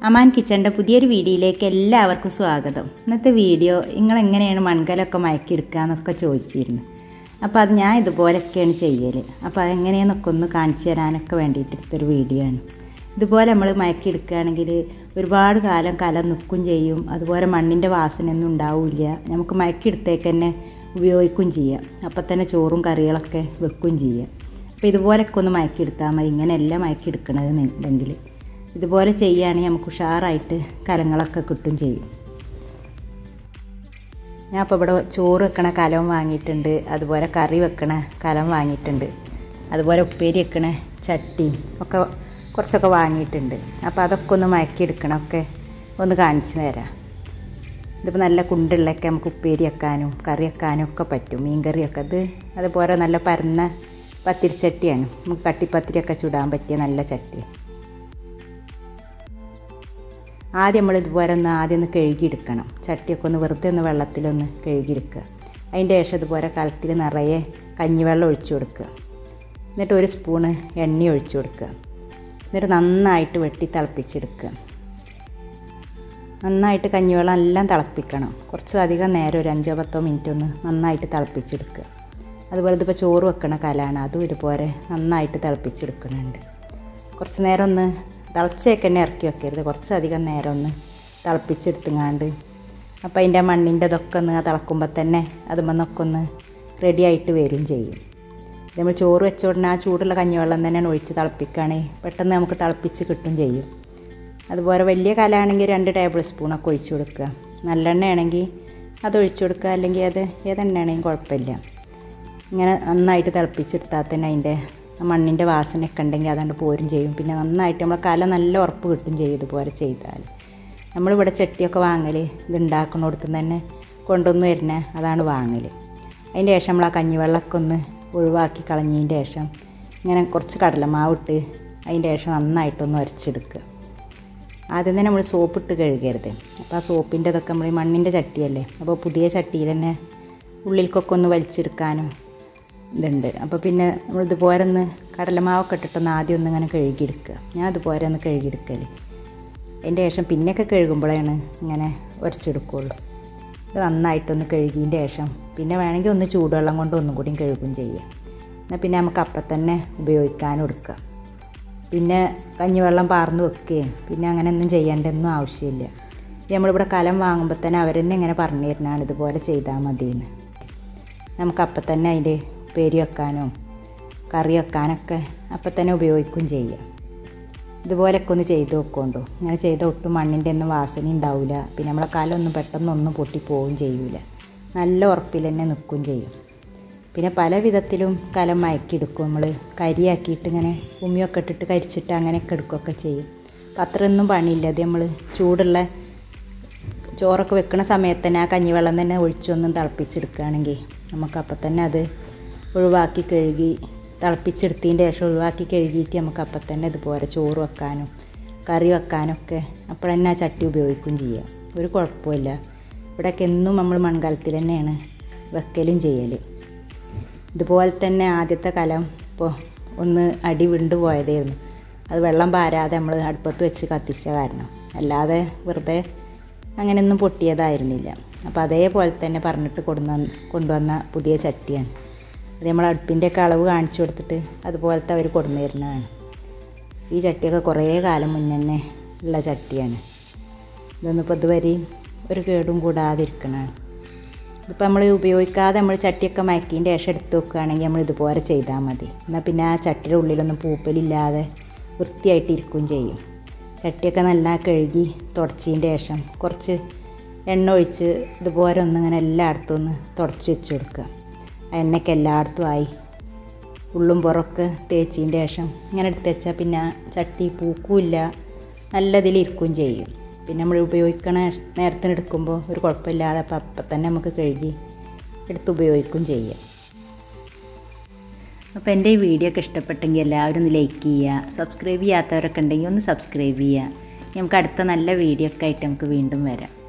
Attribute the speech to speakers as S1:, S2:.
S1: അമാൻ കിച്ചൻ്റെ പുതിയൊരു വീഡിയോയിലേക്ക് എല്ലാവർക്കും സ്വാഗതം ഇന്നത്തെ വീഡിയോ നിങ്ങൾ എങ്ങനെയാണ് മൺകലൊക്കെ മയക്കിയെടുക്കുക എന്നൊക്കെ ചോദിച്ചിരുന്നു അപ്പോൾ അത് ഞാൻ ഇതുപോലൊക്കെയാണ് ചെയ്യൽ അപ്പോൾ അതെങ്ങനെയെന്നൊക്കെ ഒന്ന് കാണിച്ചു തരാനൊക്കെ വേണ്ടിയിട്ട് എടുത്തൊരു വീഡിയോ ആണ് ഇതുപോലെ നമ്മൾ മയക്കിയെടുക്കുകയാണെങ്കിൽ ഒരുപാട് കാലം കലം നിൽക്കും ചെയ്യും അതുപോലെ മണ്ണിൻ്റെ വാസനയൊന്നും ഉണ്ടാവില്ല നമുക്ക് മയക്കിയെടുത്തേക്ക് തന്നെ ഉപയോഗിക്കുകയും ചെയ്യാം അപ്പം തന്നെ ചോറും കറികളൊക്കെ വെക്കുകയും ചെയ്യാം അപ്പോൾ ഇതുപോലൊക്കെ ഒന്ന് മയക്കിയെടുത്താൽ മതി ഇങ്ങനെയല്ല മയക്കിയെടുക്കണതെന്നുണ്ടെങ്കിൽ ഇതുപോലെ ചെയ്യുകയാണെങ്കിൽ നമുക്ക് ഉഷാറായിട്ട് കലങ്ങളൊക്കെ കിട്ടും ചെയ്യും ഞാൻ അപ്പോൾ ഇവിടെ ചോറ് വെക്കണ കലം വാങ്ങിയിട്ടുണ്ട് അതുപോലെ കറി വെക്കണ കലം വാങ്ങിയിട്ടുണ്ട് അതുപോലെ ഉപ്പേരി വെക്കണ ചട്ടിയും ഒക്കെ കുറച്ചൊക്കെ വാങ്ങിയിട്ടുണ്ട് അപ്പോൾ അതൊക്കെ ഒന്ന് മയക്കിയെടുക്കണമൊക്കെ ഒന്ന് കാണിച്ചു തരാം ഇതിപ്പോൾ നല്ല കുണ്ടുള്ളൊക്കെ നമുക്ക് ഉപ്പേരി വെക്കാനും കറി വെക്കാനും ഒക്കെ പറ്റും മീൻ കറിയൊക്കെ ഇത് അതുപോലെ നല്ല പരന്ന പത്തിരിച്ചട്ടിയാണ് നമുക്ക് കട്ടിപ്പത്തിരിയൊക്കെ ചുടാൻ പറ്റിയ നല്ല ചട്ടി ആദ്യം നമ്മൾ ഇതുപോലെ ഒന്ന് ആദ്യം ഒന്ന് കഴുകിയെടുക്കണം ചട്ടിയൊക്കെ ഒന്ന് വെറുതെ ഒന്ന് വെള്ളത്തിലൊന്ന് കഴുകിയെടുക്കുക അതിൻ്റെ ശേഷം ഇതുപോലെ കലത്തിൽ നിറയെ കഞ്ഞിവെള്ളം ഒഴിച്ചു കൊടുക്കുക എന്നിട്ട് ഒരു സ്പൂണ് എണ്ണ ഒഴിച്ചു കൊടുക്കുക എന്നിട്ട് നന്നായിട്ട് വെട്ടി തിളപ്പിച്ചെടുക്കുക നന്നായിട്ട് കഞ്ഞിവെള്ളം എല്ലാം തിളപ്പിക്കണം കുറച്ച് അധികം നേരം ഒരു അഞ്ചോ പത്തോ മിനിറ്റ് ഒന്ന് നന്നായിട്ട് തിളപ്പിച്ചെടുക്കുക അതുപോലെ ഇതിപ്പോൾ ചോറ് വെക്കണ കലാണ് അതും ഇതുപോലെ നന്നായിട്ട് തിളപ്പിച്ചെടുക്കുന്നുണ്ട് കുറച്ച് നേരം ഒന്ന് തിളച്ചേക്ക് തന്നെ ഇറക്കി വെക്കരുത് കുറച്ചധികം നേരം ഒന്ന് തിളപ്പിച്ചെടുത്തുങ്ങാണ്ട് അപ്പോൾ അതിൻ്റെ മണ്ണിൻ്റെ ഇതൊക്കെ ഒന്ന് തിളക്കുമ്പോൾ തന്നെ അതുമെന്നൊക്കെ ഒന്ന് റെഡി ആയിട്ട് വരും ചെയ്യും നമ്മൾ ചോറ് വെച്ച ഉടനെ ആ ചൂടുള്ള കഞ്ഞിവെള്ളം തന്നെയാണ് ഒഴിച്ച് തിളപ്പിക്കുകയാണെങ്കിൽ പെട്ടെന്ന് നമുക്ക് തിളപ്പിച്ച് കിട്ടും ചെയ്യും അതുപോലെ വലിയ കലാണെങ്കിൽ രണ്ട് ടേബിൾ സ്പൂണൊക്കെ ഒഴിച്ചു കൊടുക്കുക നല്ലെണ്ണ ആണെങ്കിൽ അത് ഒഴിച്ചു കൊടുക്കുക അല്ലെങ്കിൽ അത് ഏതെണ്ണയാണെങ്കിലും കുഴപ്പമില്ല ഇങ്ങനെ നന്നായിട്ട് തിളപ്പിച്ചെടുത്താൽ തന്നെ അതിൻ്റെ മണ്ണിൻ്റെ വാസനയൊക്കെ ഉണ്ടെങ്കിൽ അതുകൊണ്ട് പോരും ചെയ്യും പിന്നെ നന്നായിട്ട് നമ്മൾ കല നല്ല ഉറപ്പ് കിട്ടും ചെയ്യും ഇതുപോലെ ചെയ്താൽ നമ്മളിവിടെ ചട്ടിയൊക്കെ വാങ്ങൽ ഇത് ഉണ്ടാക്കുന്നിടത്ത് തന്നെ കൊണ്ടുവന്ന് വരുന്ന അതാണ് വാങ്ങൽ അതിൻ്റെ ശേഷം നമ്മൾ ആ കഞ്ഞിവെള്ളമൊക്കെ ഒന്ന് ഒഴിവാക്കി കളഞ്ഞതിൻ്റെ ശേഷം ഇങ്ങനെ കുറച്ച് കടലമാവിട്ട് അതിൻ്റെ ശേഷം നന്നായിട്ടൊന്ന് ഉരച്ചെടുക്കുക ആദ്യം തന്നെ നമ്മൾ സോപ്പിട്ട് കഴുകരുത് അപ്പോൾ ആ സോപ്പിൻ്റെ ഇതൊക്കെ നമ്മൾ ഈ മണ്ണിൻ്റെ ചട്ടിയല്ലേ അപ്പോൾ പുതിയ ചട്ടിയിൽ തന്നെ ഉള്ളിലേക്കൊക്കെ ഒന്ന് വലിച്ചെടുക്കാനും ഇതുണ്ട് അപ്പോൾ പിന്നെ നമ്മൾ ഇതുപോലെ ഒന്ന് കടലമാവൊക്കെ ഇട്ടിട്ടൊന്ന് ആദ്യം ഒന്ന് ഇങ്ങനെ കഴുകിയെടുക്കുക ഞാൻ അതുപോലെ ഒന്ന് കഴുകിയെടുക്കൽ അതിൻ്റെ ശേഷം പിന്നെയൊക്കെ കഴുകുമ്പോഴാണ് ഇങ്ങനെ ഉരച്ചെടുക്കുകയുള്ളൂ ഇത് നന്നായിട്ടൊന്ന് കഴുകിയതിൻ്റെ ശേഷം പിന്നെ വേണമെങ്കിൽ ഒന്ന് ചൂടുവെള്ളം കൊണ്ട് ഒന്നും കൂടിയും കഴുകും ചെയ്യാം എന്നാൽ പിന്നെ നമുക്ക് അപ്പം തന്നെ ഉപയോഗിക്കാനും എടുക്കാം പിന്നെ കഞ്ഞിവെള്ളം പാർന്ന് വെക്കുകയും പിന്നെ അങ്ങനെയൊന്നും ചെയ്യേണ്ടതൊന്നും ആവശ്യമില്ല ഇത് നമ്മളിവിടെ കലം വാങ്ങുമ്പോൾ തന്നെ അവർ തന്നെ ഇങ്ങനെ പറഞ്ഞു തരുന്നതാണ് ഇതുപോലെ ചെയ്താൽ മതിയെന്ന് നമുക്ക് അപ്പം തന്നെ അതിൻ്റെ ഉപ്പേരി വെക്കാനോ കറി വെക്കാനൊക്കെ അപ്പം തന്നെ ഉപയോഗിക്കുകയും ചെയ്യാം ഇതുപോലെയൊക്കെ ഒന്ന് ചെയ്ത് വെക്കൊണ്ടു ഇങ്ങനെ ചെയ്ത ഒട്ടും മണ്ണിൻ്റെ ഒന്നും വാസന ഉണ്ടാവില്ല പിന്നെ നമ്മളെ കാലമൊന്നും പെട്ടെന്നൊന്നും പൊട്ടിപ്പോവുകയും ചെയ്യൂല നല്ല ഉറപ്പിൽ തന്നെ നിൽക്കുകയും ചെയ്യും പിന്നെ പല വിധത്തിലും കലം മയക്കിയെടുക്കും നമ്മൾ കരിയാക്കിയിട്ട് ഇങ്ങനെ ഉമ്മിയൊക്കെ ഇട്ടിട്ട് കരിച്ചിട്ട് അങ്ങനെയൊക്കെ എടുക്കുകയൊക്കെ ചെയ്യും അപ്പം അത്രയൊന്നും പണിയില്ല അത് നമ്മൾ ചൂടുള്ള ചോറൊക്കെ വെക്കുന്ന സമയത്ത് തന്നെ ആ കഞ്ഞിവെള്ളം തന്നെ ഒഴിച്ചൊന്നും തിളപ്പിച്ചെടുക്കുകയാണെങ്കിൽ നമുക്ക് അപ്പം തന്നെ അത് ഒഴിവാക്കി കഴുകി തിളപ്പിച്ചെടുത്തതിൻ്റെ ശേഷം ഒഴിവാക്കി കഴുകിയിട്ട് നമുക്ക് അപ്പം തന്നെ ഇതുപോലെ ചോറ് വെക്കാനും കറി വെക്കാനൊക്കെ അപ്പോൾ തന്നെ ആ ചട്ടി ഉപയോഗിക്കുകയും ചെയ്യാം ഒരു കുഴപ്പമില്ല ഇവിടെയൊക്കെ എന്നും നമ്മൾ മൺകാലത്തിൽ തന്നെയാണ് വെക്കലും ചെയ്യൽ ഇതുപോലെ തന്നെ ആദ്യത്തെ കലം ഇപ്പോൾ ഒന്ന് അടി വിണ്ടു പോയതായിരുന്നു അത് വെള്ളം പാരാതെ നമ്മൾ അടുപ്പത്ത് വെച്ച് കത്തിച്ച കാരണം അല്ലാതെ വെറുതെ അങ്ങനെയൊന്നും പൊട്ടിയതായിരുന്നില്ല അപ്പോൾ അതേപോലെ തന്നെ പറഞ്ഞിട്ട് കൊണ്ടുവന്ന കൊണ്ടുവന്ന പുതിയ ചട്ടിയാണ് അത് നമ്മൾ അടുപ്പിൻ്റെയൊക്കെ അളവ് കാണിച്ചു കൊടുത്തിട്ട് അതുപോലത്തെ അവർ കൊണ്ടുവന്ന് തരുന്നതാണ് ഈ ചട്ടിയൊക്കെ കുറേ കാലം മുന്നേ തന്നെ ഉള്ള ചട്ടിയാണ് ഇതൊന്നും ഇപ്പോൾ ഇതുവരെയും ഒരു കേടും കൂടാതിരിക്കണതാണ് ഇതിപ്പോൾ നമ്മൾ ഉപയോഗിക്കാതെ നമ്മൾ ചട്ടിയൊക്കെ മയക്കിൻ്റെ ശേഷം എടുത്ത് വെക്കുകയാണെങ്കിൽ നമ്മൾ ഇതുപോലെ ചെയ്താൽ മതി എന്നാൽ പിന്നെ ആ ചട്ടിയുടെ ഉള്ളിലൊന്നും പൂപ്പലില്ലാതെ വൃത്തിയായിട്ട് ഇരിക്കുകയും ചെയ്യും ചട്ടിയൊക്കെ നല്ല കഴുകി തുടച്ചതിൻ്റെ ശേഷം കുറച്ച് എണ്ണ ഒഴിച്ച് ഇതുപോലെ ഒന്ന് ഇങ്ങനെ എല്ലായിടത്തും ഒന്ന് തുടച്ച് വെച്ച് കൊടുക്കുക ആ എണ്ണയ്ക്ക് എല്ലായിടത്തും ആയി ഉള്ളും പുറമൊക്കെ തേച്ചതിൻ്റെ ശേഷം ഇങ്ങനെ എടുത്ത് വെച്ചാൽ പിന്നെ ചട്ടി പൂക്കില്ല നല്ലതിൽ ഇരിക്കുകയും ചെയ്യും പിന്നെ നമ്മൾ ഉപയോഗിക്കണ നേരത്തിന് എടുക്കുമ്പോൾ ഒരു കുഴപ്പമില്ലാതെ അപ്പം അപ്പം തന്നെ നമുക്ക് കഴുകി എടുത്ത് ഉപയോഗിക്കുകയും ചെയ്യാം അപ്പോൾ എൻ്റെ ഈ വീഡിയോ ഒക്കെ ഇഷ്ടപ്പെട്ടെങ്കിൽ എല്ലാവരും ഒന്ന് ലൈക്ക് ചെയ്യുക സബ്സ്ക്രൈബ് ചെയ്യാത്തവരൊക്കെ ഉണ്ടെങ്കിൽ ഒന്ന് സബ്സ്ക്രൈബ് ചെയ്യുക നമുക്ക് അടുത്ത നല്ല വീഡിയോ ഒക്കെ ആയിട്ട് നമുക്ക് വീണ്ടും വരാം